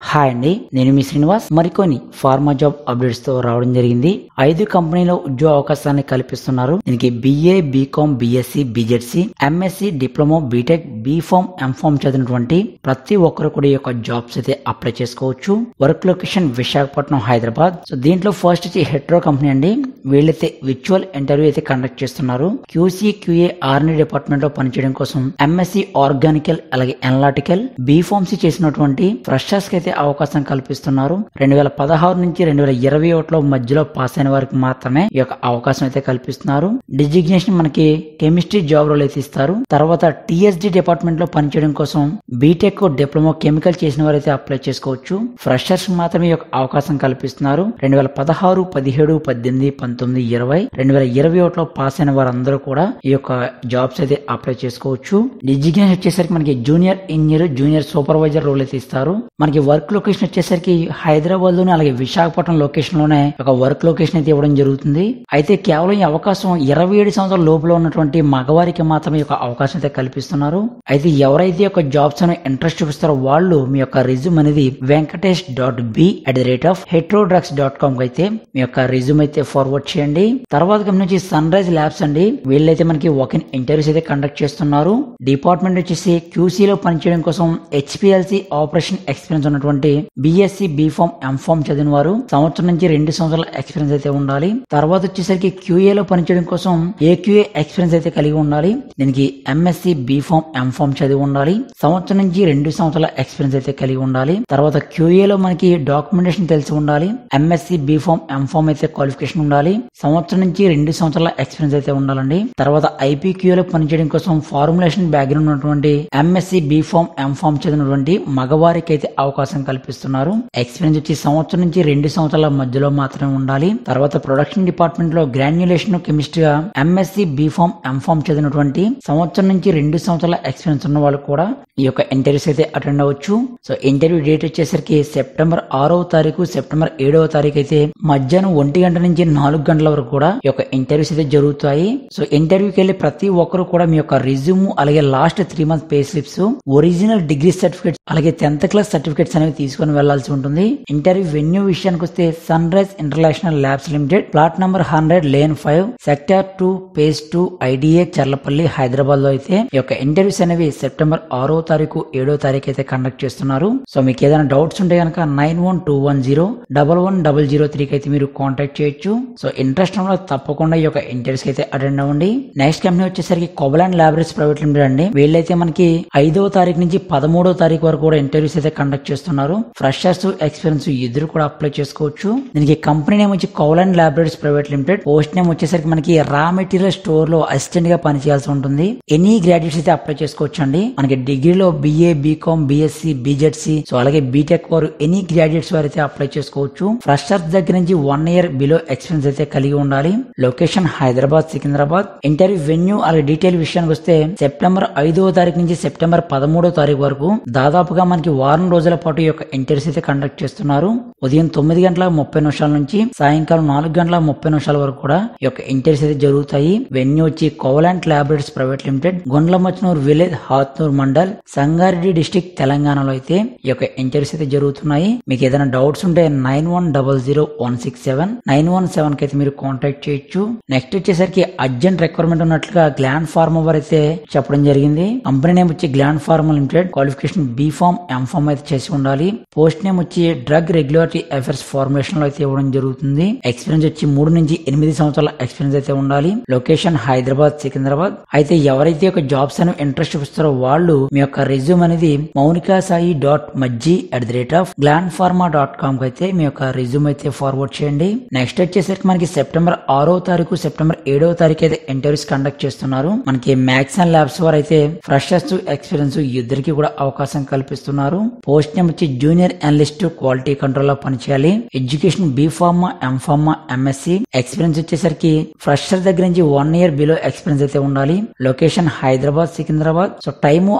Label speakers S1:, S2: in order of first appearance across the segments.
S1: hi అండి నేను మీ శ్రీనివాస్ మరికొన్ని ఫార్మా జాబ్ అప్డేట్స్ తో రావడం జరిగింది ఐదు కంపెనీలో ఉద్యోగ అవకాశాన్ని కల్పిస్తున్నారు దీనికి BA BCom BSc BZC MSc diploma BTech BPharm MPharm చదివినటువంటి ప్రతి ఒక్కరు కూడా ఈ యొక్క జాబ్స్ అయితే అప్లై చేసుకోవచ్చు work location Visakhapatnam Hyderabad so దీంట్లో ఫస్ట్ వచ్చి హెట్రో కంపెనీ అండి వీళ్ళైతే విర్చువల్ ఇంటర్వ్యూ అయితే కండక్ట్ చేస్తున్నారు క్యూసీ క్యూఏ ఆర్ని డిపార్ట్మెంట్ లో పనిచేయడం కోసం ఎంఎస్సి ఆర్గానికల్ అలాగే ఎనలాటికల్ బీఫార్మసీ చేసినటువంటి ఫ్రెషర్స్ కి అయితే అవకాశం కల్పిస్తున్నారు రెండు వేల పదహారు నుంచి రెండు వేల ఇరవై ఒకటిలో మధ్యలో పాస్ అయిన వారికి మాత్రమే ఈ యొక్క అవకాశం అయితే కల్పిస్తున్నారు డిజిగ్నేషన్ మనకి కెమిస్ట్రీ జాబ్ రోల్ అయితే ఇస్తారు తర్వాత టిఎస్డి డిపార్ట్మెంట్ లో పనిచేయడం కోసం బీటెక్ డిప్లొమా కెమికల్ చేసిన వారు అయితే అప్లై చేసుకోవచ్చు ఫ్రెషర్స్ మాత్రమే ఈ యొక్క అవకాశం కల్పిస్తున్నారు రెండు వేల పదహారు పదిహేడు పద్దెనిమిది పంతొమ్మిది ఇరవై రెండు వేల ఇరవై ఒకటిలో పాస్ అయిన వారందరూ కూడా ఈ యొక్క జాబ్స్ అయితే అప్లై చేసుకోవచ్చు డిజిగ్నేషన్ వచ్చేసరికి మనకి junior engineer junior supervisor role అయితే ఇస్తారు మనకి వర్క్ లొకేషన్ వచ్చేసరికి హైదరాబాద్ లోనే అలాగే విశాఖపట్నం లొకేషన్ లోనే ఒక వర్క్ లొకేషన్ అయితే ఇవ్వడం జరుగుతుంది అయితే కేవలం ఈ అవకాశం ఇరవై ఏడు సంవత్సరాల లోపల ఉన్నటువంటి మగవారికి మాత్రమే ఈ యొక్క అవకాశం అయితే కల్పిస్తున్నారు అయితే ఎవరైతే ఈ యొక్క జాబ్స్ అని ఇంట్రెస్ట్ చూపిస్తారో వాళ్ళు మీ యొక్క రిజ్యూమ్ అనేది Venkatesh dot B at the rate of Hetero Drugs dot com అయితే మీ యొక్క రిజ్యూమ్ అయితే ఫార్వర్డ్ చేయండి తర్వాత గమనించి సన్ రైజ్ ల్యాబ్స్ అండి వీళ్ళైతే మనకి ఒక ఇంటర్వ్యూస్ అయితే కండక్ట్ చేస్తున్నారు డిపార్ట్మెంట్ వచ్చేసి QC లో పనిచేయడం కోసం హెచ్పిఎల్సి ఆపరేషన్ ఎక్స్పీరియన్స్ ఉన్నటువంటి బిఎస్సి బీఫామ్ ఎంఫామ్ చదివిన వారు సంవత్సరం నుంచి రెండు సంవత్సరాల ఎక్స్పీరియన్స్ అయితే ఉండాలి తర్వాత వచ్చేసరికి QA లో పనిచేయడం కోసం ఏక్యూఏ ఎక్స్పీరియన్స్ అయితే కలిగి ఉండాలి దీనికి ఎంఎస్సి బీఫామ్ ఎంఫామ్ చదివి ఉండాలి సంవత్సరం నుంచి రెండు సంవత్సరాల ఎక్స్పీరియన్స్ అయితే కలిగి ఉండాలి తర్వాత QA లో మనకి డాక్యుమెంటేషన్ తెలిసి ఉండాలి ఎంఎస్సి బీఫామ్ ఎంఫామ్ అయితే క్వాలిఫికేషన్ ఉండాలి సంవత్సరం నుంచి రెండు సంవత్సరాల ఎక్స్పీరియన్స్ అయితే ఉండాలండి తర్వాత IPQA లో పనిచేయడం కోసం ఫార్ములేషన్ బ్యాక్గ్రౌండ్ ఉన్నటువంటి ఎంఎస్సి బీఫామ్ ఎంఫామ్ చదివినటువంటి మగవారికి అయితే అవకాశం కల్పిస్తున్నారు ఎక్స్పీరియన్స్ వచ్చి సంవత్సరం నుంచి రెండు సంవత్సరాల మధ్యలో మాత్రమే ఉండాలి తర్వాత ప్రొడక్షన్ డిపార్ట్మెంట్ లో గ్రాన్యులేషన్ కెమిస్ట్రీ గా ఎంఎస్సి బీఫామ్ ఎంఫామ్ చదివినటువంటి సంవత్సరం నుంచి రెండు సంవత్సరాల ఎక్స్పీరియన్స్ ఉన్న వాళ్ళు కూడా ఈ యొక్క ఇంటర్వ్యూస్ అయితే అటెండ్ అవ్వచ్చు సో ఇంటర్వ్యూ డేట్ వచ్చేసరికి సెప్టెంబర్ ఆరవ తారీఖు సెప్టెంబర్ ఏడవ తారీఖు అయితే మధ్యాహ్నం ఒంటి గంట నుంచి నాలుగు గంటల వరకు కూడా ఈ యొక్క ఇంటర్వ్యూస్ అయితే జరుగుతాయి సో ఇంటర్వ్యూకి వెళ్ళి ప్రతి ఒక్కరు కూడా మీ యొక్క రిజ్యూమ్ అలాగే last three month pay slips original degree certificates అలాగే టెన్త్ క్లాస్ సర్టిఫికేట్స్ అనేవి తీసుకొని వెళ్లాల్సి ఉంటుంది ఇంటర్వ్యూ వెన్యూ విషయానికి వస్తే Sunrise International Labs Limited plot number hundred lane five sector two page two IDA Cherlapally Hyderabad లో అయితే ఈ యొక్క ఇంటర్వ్యూస్ అనేవి సెప్టెంబర్ ఆరో తారీఖు ఏడో తారీఖు అయితే కండక్ట్ చేస్తున్నారు సో మీకు ఏదైనా డౌట్స్ ఉంటే కనుక nine one two one zero double one double zero త్రీకి అయితే మీరు కాంటాక్ట్ చేయొచ్చు సో ఇంట్రెస్ట్ ఉన్న వాళ్ళు తప్పకుండా ఈ యొక్క ఇంటర్వ్యూస్ అయితే అటెండ్ అవ్వండి నెక్స్ట్ కంపెనీ వచ్చేసరికి కొబలాండ్ ల్యాబరేటరీస్ ప్రైవేట్ లిమిటెడ్ అండి వీళ్ళైతే మనకి ఐదవ తారీఖు నుంచి పదమూడవ తారీఖు వరకు కూడా ఇంటర్వ్యూస్ అయితే కండక్ట్ చేస్తున్నారు ఫ్రెషర్స్ ఎక్స్పీరియన్స్ ఇద్దరు కూడా అప్లై చేసుకోవచ్చు దీనికి కంపెనీ నేమ్ వచ్చి Covalent laboratories private limited post name వచ్చేసరికి మనకి రా మెటీరియల్ స్టోర్ లో అసిస్టెంట్ గా పనిచేయాల్సి ఉంటుంది ఎనీ గ్రాడ్యుయేట్స్ అయితే అప్లై చేసుకోవచ్చు అండి మనకి డిగ్రీలో BA BCom BSc BZC so అలాగే బీటెక్ వారు ఎనీ గ్రాడ్యుయేట్స్ వారు అయితే అప్లై చేసుకోవచ్చు ఫ్రెషర్స్ దగ్గర నుంచి వన్ ఇయర్ బిలో ఎక్స్పీరియన్స్ అయితే కలిగి ఉండాలి location Hyderabad Secunderabad interview venue అలాగే డీటెయిల్ విషయానికి వస్తే సెప్టెంబర్ ఐదవ తారీఖు నుంచి సెప్టెంబర్ పదమూడవ తారీఖు వరకు దాదాపుగా మనకి వారం రోజుల పాటు ఈ యొక్క ఇంటర్వ్యూస్ అయితే కండక్ట్ చేస్తున్నారు ఉదయం తొమ్మిది గంటల ముప్పై నిమిషాల నుంచి సాయంకాలం నాలుగు గంటల ముప్పై నిమిషాల వరకు కూడా ఈ యొక్క ఇంటర్వ్యూస్ అయితే జరుగుతాయి వెన్యూ వచ్చి Covalent laboratories private limited Gundlamachnoor village Hathnoor mandal Sangareddy district తెలంగాణలో అయితే ఈ యొక్క ఇంటర్వ్యూస్ అయితే జరుగుతున్నాయి మీకు ఏదైనా డౌట్స్ ఉంటే nine one double zero one six seven nine one seven కి అయితే మీరు కాంటాక్ట్ చేయొచ్చు నెక్స్ట్ వచ్చేసరికి అర్జెంట్ రిక్వైర్మెంట్ ఉన్నట్లుగా గ్లాండ్ ఫార్మా వారు అయితే చెప్పడం జరిగింది కంపెనీ నేమ్ వచ్చి Gland Pharma limited qualification B Pharm M Pharm అయితే చేసి ఉండాలి పోస్ట్ నేమ్ వచ్చి డ్రగ్ రెగ్యులేటరీ అఫైర్స్ ఫార్మేషన్ లో అయితే ఇవ్వడం జరుగుతుంది ఎక్స్పీరియన్స్ వచ్చి మూడు నుంచి ఎనిమిది సంవత్సరాల ఎక్స్పీరియన్స్ అయితే ఉండాలి లొకేషన్ హైదరాబాద్ సికింద్రాబాద్ అయితే ఎవరైతే ఒక జాబ్స్ అని ఇంట్రెస్ట్ చూపిస్తారో వాళ్ళు మీ యొక్క రెజ్యూమ్ అనేది Mounika Sai dot Majji at the rate of Gland Pharma dot com అయితే మీ యొక్క రెజ్యూమ్ అయితే ఫార్వర్డ్ చేయండి నెక్స్ట్ వచ్చేసరికి మనకి సెప్టెంబర్ ఆరో తారీఖు సెప్టెంబర్ ఏడవ తారీఖు అయితే ఇంటర్వ్యూస్ కండక్ట్ చేస్తున్నారు మనకి మ్యాక్స్ అండ్ ల్యాబ్స్ వారు అయితే ఫ్రెషర్స్ ఎక్స్పీరియన్స్ ఇద్దరికి కూడా అవకాశం కల్పిస్తున్నారు పోస్ట్ నేమ్ వచ్చి జూనియర్ అనలిస్ట్ క్వాలిటీ కంట్రోల్ లో పనిచేయాలి education B Pharma M Pharma MSc experience వచ్చేసరికి ఫ్రెషర్ దగ్గర నుంచి వన్ ఇయర్ బిలో ఎక్స్పీరియన్స్ అయితే ఉండాలి location Hyderabad Secunderabad so time అలాగే ఇంటర్వ్యూ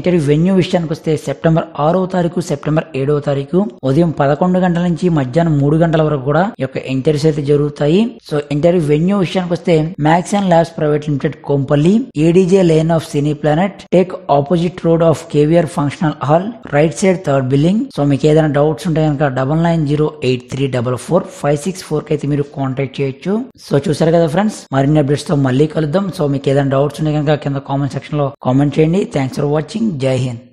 S1: ఇంటర్వ్యూ వెన్యూ విషయానికి వస్తే సెప్టెంబర్ ఆరో తారీఖు సెప్టెంబర్ ఏడవ తారీఖు ఉదయం పదకొండు గంటల నుంచి మధ్యాహ్నం మూడు గంటల వరకు కూడా ఈ యొక్క ఇంటర్వ్యూస్ అయితే జరుగుతాయి సో ఇంటర్వ్యూ వెన్యూ విషయానికి వస్తే Max and Labs private limited Kompally ADJ lane of Cine Planet take opposite road of KVR functional hall right side third building so మీకు ఏదైనా డౌట్స్ ఉంటే కనుక double nine zero eight three double four five six four కి అయితే మీరు contact చేయొచ్చు so చూసారు కదా ఫ్రెండ్స్ మరిన్ని అప్డేట్స్ తో మళ్ళీ కలుద్దాం సో మీకు ఏదైనా డౌట్స్ ఉంటే కనుక కింద కామెంట్ సెక్షన్ లో కామెంట్ చేయండి థ్యాంక్స్ ఫర్ వాచింగ్ జై హింద్